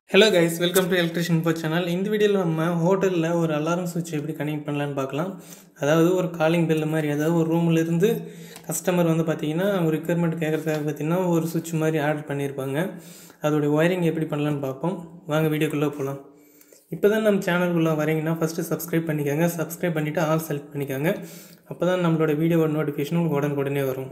hello guys welcome to electrician போ channel இந்த வீடியோவில் நம்ம ஹோட்டலில் ஒரு அலாரம் சுவிட்ச் எப்படி கனெக்ட் பண்ணலான்னு பார்க்கலாம் அதாவது ஒரு காலிங் பெல் மாதிரி அதாவது ஒரு ரூம்ல இருந்து கஸ்டமர் வந்து பார்த்தீங்கன்னா அவங்க ரிக்யர்மெண்ட் கேட்குறதுக்காக பார்த்தீங்கன்னா ஒரு சுவிட்ச் மாதிரி ஆர்டர் பண்ணியிருப்பாங்க அதோடைய ஒயரிங் எப்படி பண்ணலான்னு பார்ப்போம் வாங்க வீடியோக்குள்ளே போகலாம் இப்போ தான் நம்ம சேனலுக்குள்ளே வரீங்கன்னா ஃபஸ்ட்டு சப்ஸ்கிரைப் பண்ணிக்கோங்க சப்ஸ்கிரைப் பண்ணிவிட்டு ஆல் செலக்ட் பண்ணிக்கோங்க அப்போ தான் நம்மளோட வீடியோவோட நோட்டிஃபிகேஷன் உங்களுக்கு உடனுக்குடனே வரும்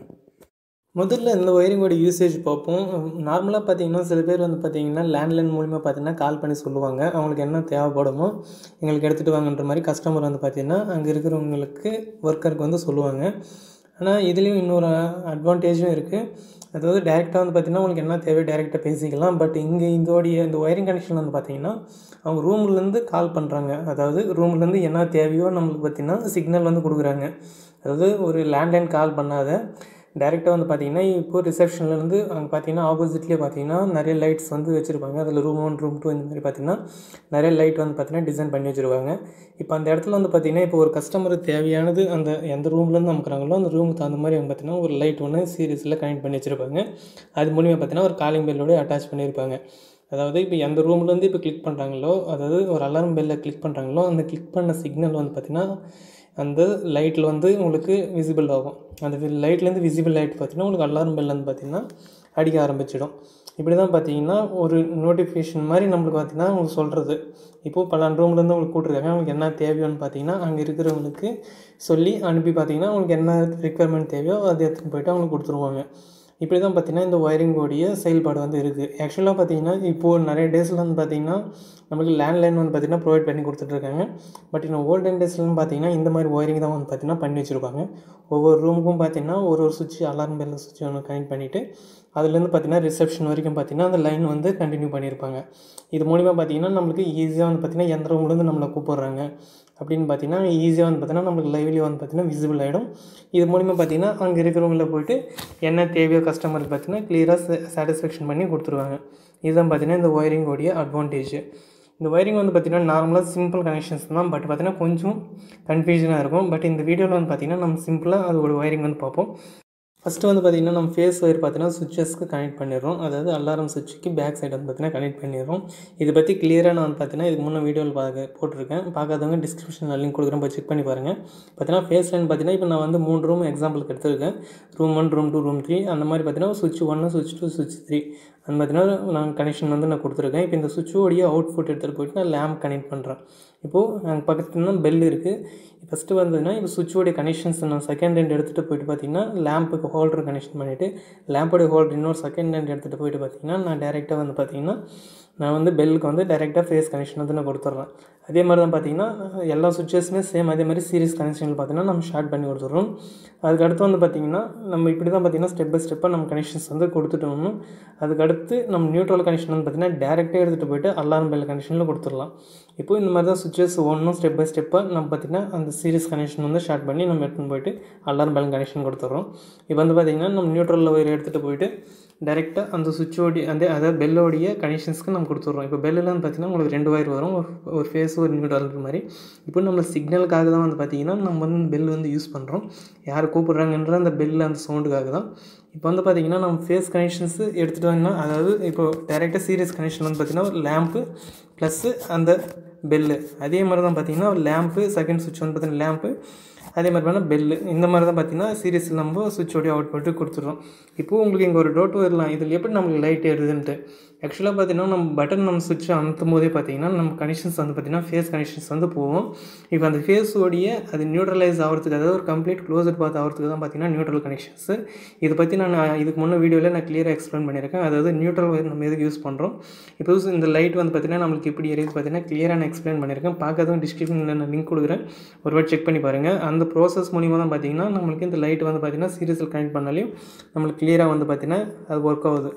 முதல்ல இந்த ஒயரிங்கோட யூசேஜ் பார்ப்போம் நார்மலாக பார்த்தீங்கன்னா சில பேர் வந்து பார்த்தீங்கன்னா லேண்ட்லைன் மூலிமா பார்த்தீங்கன்னா கால் பண்ணி சொல்லுவாங்க அவங்களுக்கு என்ன தேவைப்படுமோ எங்களுக்கு எடுத்துகிட்டு வாங்கன்ற மாதிரி கஸ்டமர் வந்து பார்த்தீங்கன்னா அங்கே இருக்கிறவங்களுக்கு ஒர்க்கருக்கு வந்து சொல்லுவாங்க ஆனால் இதுலேயும் இன்னொரு அட்வான்டேஜும் இருக்குது அதாவது டேரெக்டாக வந்து பார்த்திங்கன்னா உங்களுக்கு என்ன தேவை டேரெக்டாக பேசிக்கலாம் பட் இங்கே இதோடைய இந்த ஒயரிங் கனெக்ஷன் வந்து பார்த்திங்கன்னா அவங்க ரூம்லேருந்து கால் பண்ணுறாங்க அதாவது ரூம்லேருந்து என்ன தேவையோ நம்மளுக்கு பார்த்திங்கன்னா சிக்னல் வந்து கொடுக்குறாங்க அதாவது ஒரு லேண்ட்லைன் கால் பண்ணாத டேரெக்டாக வந்து பார்த்தீங்கன்னா இப்போ ரிசப்ஷன்லேருந்து அங்கே பார்த்தீங்கன்னா ஆப்போசிட்லேயே பார்த்தீங்கன்னா நிறைய லைட்ஸ் வந்து வச்சுருப்பாங்க அதில் ரூம் ஒன் ரூம் டூ இந்த மாதிரி பார்த்தீங்கன்னா நிறைய லைட் வந்து பார்த்தீங்கன்னா டிசைன் பண்ணி வச்சுருவாங்க இப்போ அந்த இடத்துல வந்து பார்த்தீங்கன்னா இப்போ ஒரு கஸ்டமருக்கு தேவையானது அந்த எந்த ரூம்லேருந்து அமுக்குறாங்களோ அந்த ரூமுக்கு தகுந்த மாதிரி அவங்க பார்த்தீங்கன்னா ஒரு லைட் ஒன்று சீரியஸில் கனெக்ட் பண்ணி வச்சுருப்பாங்க அது மூலியமாக பார்த்தீங்கன்னா ஒரு காலிங் பெல்லோடய அட்டாச் பண்ணியிருப்பாங்க அதாவது இப்போ எந்த ரூம்லேருந்து இப்போ கிளிக் பண்ணுறாங்களோ அதாவது ஒரு அலாரம் பெல்லில் கிளிக் பண்ணுறாங்களோ அந்த கிளிக் பண்ண சிக்னல் வந்து பார்த்திங்கன்னா அந்த லைட்டில் வந்து உங்களுக்கு விசிபிள் ஆகும் அந்த லைட்லேருந்து விசிபிள் லைட் பார்த்தீங்கன்னா உங்களுக்கு அலாரம் பெல் வந்து பார்த்திங்கன்னா அடிக்க ஆரம்பிச்சிடும் இப்படி தான் பார்த்தீங்கன்னா ஒரு நோட்டிஃபிகேஷன் மாதிரி நம்மளுக்கு பார்த்திங்கன்னா உங்களுக்கு சொல்கிறது இப்போது பலான் ரூம்லேருந்து உங்களுக்கு கூட்டிருக்காங்க அவங்களுக்கு என்ன தேவையோன்னு பார்த்தீங்கன்னா அங்கே இருக்கிறவங்களுக்கு சொல்லி அனுப்பி பார்த்தீங்கன்னா அவங்களுக்கு என்ன ரிக்குவயர்மெண்ட் தேவையோ அதை எடுத்துகிட்டு போயிட்டு அவங்களுக்கு கொடுத்துருவாங்க இப்படி தான் பார்த்தீங்கன்னா இந்த ஒயரிங்கோடைய செயல்பாடு வந்து இருக்குது ஆக்சுவலாக பார்த்தீங்கன்னா இப்போது நிறைய டேஸில் வந்து பார்த்திங்கன்னா நம்மளுக்கு லேண்ட்லைன் வந்து பார்த்திங்கன்னா ப்ரொவைட் பண்ணி கொடுத்துட்ருக்காங்க பட் இன்னும் ஓல்டன் டேஸ்லாம் பார்த்தீங்கன்னா இந்த மாதிரி ஒயரிங் தான் வந்து பார்த்திங்கன்னா பண்ணி வச்சுருப்பாங்க ஒவ்வொரு ரூமுக்கும் பார்த்திங்கன்னா ஒரு ஒரு சுவிட்ச் அலாரம் பெல் சுவிட்ச் ஒன்று கனெக்ட் பண்ணிவிட்டு அதுலேருந்து பார்த்திங்கன்னா ரிசப்ஷன் வரைக்கும் பார்த்திங்கன்னா அந்த லைன் வந்து கண்டினியூ பண்ணியிருப்பாங்க இது மூலிமா பார்த்திங்கன்னா நம்மளுக்கு ஈஸியாக வந்து பார்த்திங்கன்னா எந்த ரூம்லேருந்து நம்மளை கூப்பிட்றாங்க அப்படின்னு பார்த்தீங்கன்னா ஈஸியாக வந்து பார்த்தீங்கன்னா நம்மளுக்கு லைவ்லி வந்து பார்த்திங்கன்னா விசிபிள் ஆகிடும் இது மூலிமா பார்த்திங்கன்னா அங்கே இருக்கிறவங்கள போயிட்டு என்ன தேவையோ கஸ்டமருக்கு பார்த்திங்கன்னா கிளியராக சாட்டிஸ்ஃபேக்ஷன் பண்ணி கொடுத்துருவாங்க இதுதான் பார்த்திங்கன்னா இந்த ஒயரிங்கோடைய அட்வான்டேஜ் இந்த ஒயரிங் வந்து பார்த்திங்கன்னா நார்மலாக சிம்பிள் கனெக்ஷன்ஸ் தான் பட் பார்த்திங்கன்னா கொஞ்சம் கன்ஃபியூஷனாக இருக்கும் பட் இந்த வீடியோவில் வந்து பார்த்திங்கன்னா நம்ம சிம்பிளாக அதோட ஒயரிங் வந்து பார்ப்போம் ஃபஸ்ட்டு வந்து பார்த்திங்கன்னா நம்ம ஃபேஸ் ஒயர் பார்த்தீங்கன்னா சுவிச்சஸ்க்கு கனெக்ட் பண்ணிடுறோம் அதாவது அலாரம் சுவிட்சுக்கு பேக் சைடு வந்து பார்த்திங்கன்னா கனெக்ட் பண்ணிடுறோம் இதை பற்றி கிளியராக நான் பார்த்தீங்கன்னா இதுக்கு முன்னே வீடியோவில் பார்க்க போட்டிருக்கேன் பார்க்காதவங்க டிஸ்கிரிப்ஷனில் லிங்க் கொடுக்குறேன் போய் செக் பண்ணி பாருங்கள் பார்த்தீங்கன்னா ஃபேஸ் லைன் பார்த்தீங்கன்னா இப்போ நான் வந்து மூணு ரூம் எக்ஸாம்பிளுக்கு எடுத்திருக்கேன் room one room two room three அந்த மாதிரி பார்த்தீங்கன்னா சுவிட்ச் ஒன்று சுவிட்ச் டூ சுவிட்ச் த்ரீ அந்த பார்த்தீங்கன்னா நான் கனெக்ஷன் வந்து நான் கொடுத்துருக்கேன் இப்போ இந்த சுவிட்சோடைய அவுட்புட் எடுத்துகிட்டு போயிட்டு நான் லேம்ப் கனெக்ட் பண்ணுறேன் இப்போது அங்கே பக்கத்துல தான் பெல் இருக்குது ஃபஸ்ட்டு வந்ததுன்னா இப்போ சுவிட்சோடைய கனெக்ஷன்ஸ் நான் செகண்ட் ஹேண்ட் எடுத்துகிட்டு போயிட்டு பார்த்தீங்கன்னா லேம்புக்கு ஹோல்டர் கனெக்ஷன் பண்ணிவிட்டு லேம்போடைய ஹோல்டர் இன்னொரு செகண்ட் ஹேண்ட் எடுத்துகிட்டு போயிட்டு பார்த்தீங்கன்னா நான் டேரெக்டாக வந்து பார்த்தீங்கன்னா நான் வந்து பெல்லுக்கு வந்து டேரெக்டாக ஃபேஸ் கனெக்ஷன் வந்து நான் கொடுத்துட்றேன் அதே மாதிரி தான் பார்த்தீங்கன்னா எல்லா சுவிச்சஸுமே சேம் அதே மாதிரி சீரிஸ் கனெக்ஷனில் பார்த்தீங்கன்னா நம்ம ஷார்ட் பண்ணி கொடுத்துட்றோம் அதுக்கு அடுத்து வந்து பார்த்திங்கன்னா நம்ம இப்படி தான் பார்த்திங்கன்னா ஸ்டெப் பை ஸ்டெப்பாக நம்ம கனெக்ஷன்ஸ் வந்து கொடுத்துட்டோம்னு அதுக்கடுத்து நம்ம நியூட்ரல் கனெக்ஷன் வந்து பார்த்திங்கன்னா டேரெக்டாக எடுத்துகிட்டு போயிட்டு அலாரம் பெல் கனெக்ஷனில் கொடுத்துடலாம் இப்போது இந்த மாதிரி தான் சுவிச்சஸ் ஒன்றும் ஸ்டெப் பை ஸ்டெப்பாக நம்ம பார்த்திங்கன்னா அந்த சீரிஸ் கனெக்ஷன் வந்து ஸ்டார்ட் பண்ணி நம்ம எடுத்துன்னு போயிட்டு அலாரம் பெல் கனெக்ஷன் கொடுத்துட்றோம் இப்போ வந்து பார்த்திங்கன்னா நம்ம நியூட்ரலில் ஒயர் எடுத்துகிட்டு போயிட்டு டேரெக்டாக அந்த சுவிட்சோடைய அந்த அதாவது பெல்லோடைய கனெக்ஷன்ஸ்க்கு நம்ம கொடுத்துட்றோம் இப்போ பெல்லில் வந்து பார்த்திங்கன்னா உங்களுக்கு ரெண்டு ஒயர் வரும் ஒரு ஒரு ஃபேஸ் ஒரு நியூட்ரல்ன்ற மாதிரி இப்போ நம்ம சிக்னலுக்காக தான் வந்து பார்த்திங்கன்னா நம்ம வந்து பெல் வந்து யூஸ் பண்ணுறோம் யார் கூப்பிட்றாங்கன்ற அந்த பெல் அந்த சவுண்டுக்காக தான் இப்போ வந்து பார்த்திங்கன்னா நம்ம ஃபேஸ் கனெக்ஷன்ஸு எடுத்துகிட்டு வந்தோம்னா அதாவது இப்போ டேரெக்டாக சீரியஸ் கனெக்ஷன் வந்து பார்த்திங்கன்னா ஒரு லேம்ப்பு ப்ளஸ்ஸு அந்த பெல்லு அதே மாதிரி தான் பார்த்திங்கன்னா லேம்ப்பு செகண்ட் சுவிட்ச் வந்து பார்த்திங்கன்னா லேம்ப்பு அதே மாதிரி பார்த்தா பெல்லு இந்த மாதிரி தான் பார்த்தீங்கன்னா சீரியஸில் நம்ம சுவிட்சோடைய அவுட்புட்டு கொடுத்துட்றோம் இப்போது உங்களுக்கு இங்கே ஒரு டோட் வரலாம் இதில் எப்படி நம்மளுக்கு லைட் ஏறுதுன்ட்டு ஆக்சுவலாக பார்த்தீங்கன்னா நம்ம பட்டன் நம்ம சுவிட்ச் அமுத்தும் போதே பார்த்தீங்கன்னா நம்ம கனெக்ஷன்ஸ் வந்து பார்த்திங்கன்னா ஃபேஸ் கனெக்ஷன்ஸ் வந்து போவோம் இப்போ அந்த ஃபேஸோடைய அது நியூட்ரலைஸ் ஆகிறதுக்கு அதாவது ஒரு கம்ப்ளீட் க்ளோஸர் பார்த்து ஆகிறதுக்கு தான் பார்த்தீங்கன்னா நியூட்ரல் கனெக்ஷன்ஸ் இதை பற்றி நான் இதுக்கு முன்னே வீடியோவில் நான் கிளியராக எக்ஸ்பிளைன் பண்ணியிருக்கேன் அதாவது நியூட்ரல் ஒயர் நம்ம எதுக்கு யூஸ் பண்ணுறோம் இப்போ இந்த லைட் வந்து பார்த்திங்கன்னா நம்மளுக்கு எப்படி எரியுது பார்த்தீங்கன்னா கிளியராக நான் எக்ஸ்பிளைன் பண்ணியிருக்கேன் பார்க்காதவங்க டிஸ்கிரிப்ஷனில் நான் லிங்க் கொடுக்குறேன் ஒரு வாட்டி செக் பண்ணி பாருங்கள் அந்த ப்ராசஸ் மூலிமா தான் பார்த்திங்கன்னா நம்மளுக்கு இந்த லைட் வந்து பார்த்திங்கன்னா சீரியஸில் கனெக்ட் பண்ணாலையும் நம்மளுக்கு கிளியராக வந்து பார்த்திங்கன்னா அது ஒர்க் ஆகுது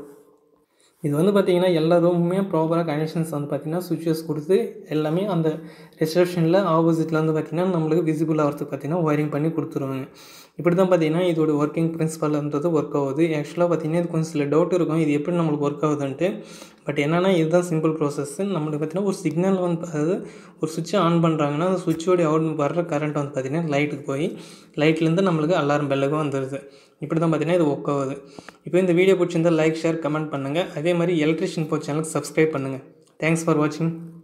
இது வந்து பார்த்திங்கன்னா எல்லா ரூமுமே ப்ராப்பராக கனெக்ஷன்ஸ் வந்து பார்த்திங்கன்னா சுவிச்சஸ் கொடுத்து எல்லாமே அந்த ரிசப்ஷனில் ஆப்போசிட்டில் வந்து பார்த்திங்கன்னா நம்மளுக்கு விசிபிள் ஆகிறதுக்கு பார்த்திங்கன்னா ஒயரிங் பண்ணி கொடுத்துருவாங்க இப்படி தான் பார்த்திங்கன்னா இதோட ஒர்க்கிங் பிரின்சிபல்ன்றது ஒர்க் ஆகுது ஆக்சுவலாக பார்த்திங்கன்னா இது கொஞ்சம் சில டவுட் இருக்கும் இது எப்படி நம்மளுக்கு ஒர்க் ஆகுதுன்ட்டு பட் என்னென்னா இதுதான் சிம்பிள் ப்ராசஸ் நம்மளுக்கு பார்த்திங்கன்னா ஒரு சிக்னல் வந்து அதாவது ஒரு சுவிட்சை ஆன் பண்ணுறாங்கன்னா அந்த சுவிட்சோடைய அவுட் வர்ற கரண்ட் வந்து பார்த்திங்கன்னா லைட்டுக்கு போய் லைட்லேருந்து நம்மளுக்கு அலாரம் பெல்லுக்கும் வந்துடுது இப்படி தான் பார்த்தீங்கன்னா இது ஒர்க் ஆகுது இப்போ இந்த வீடியோ பிடிச்சிருந்தால் லைக் ஷேர் கமெண்ட் பண்ணுங்கள் அதே மாதிரி எலக்ட்ரிஷியன் போ சேனலுக்கு சப்ஸ்கிரைப் பண்ணுங்கள் தேங்க்ஸ் ஃபார் வாட்சிங்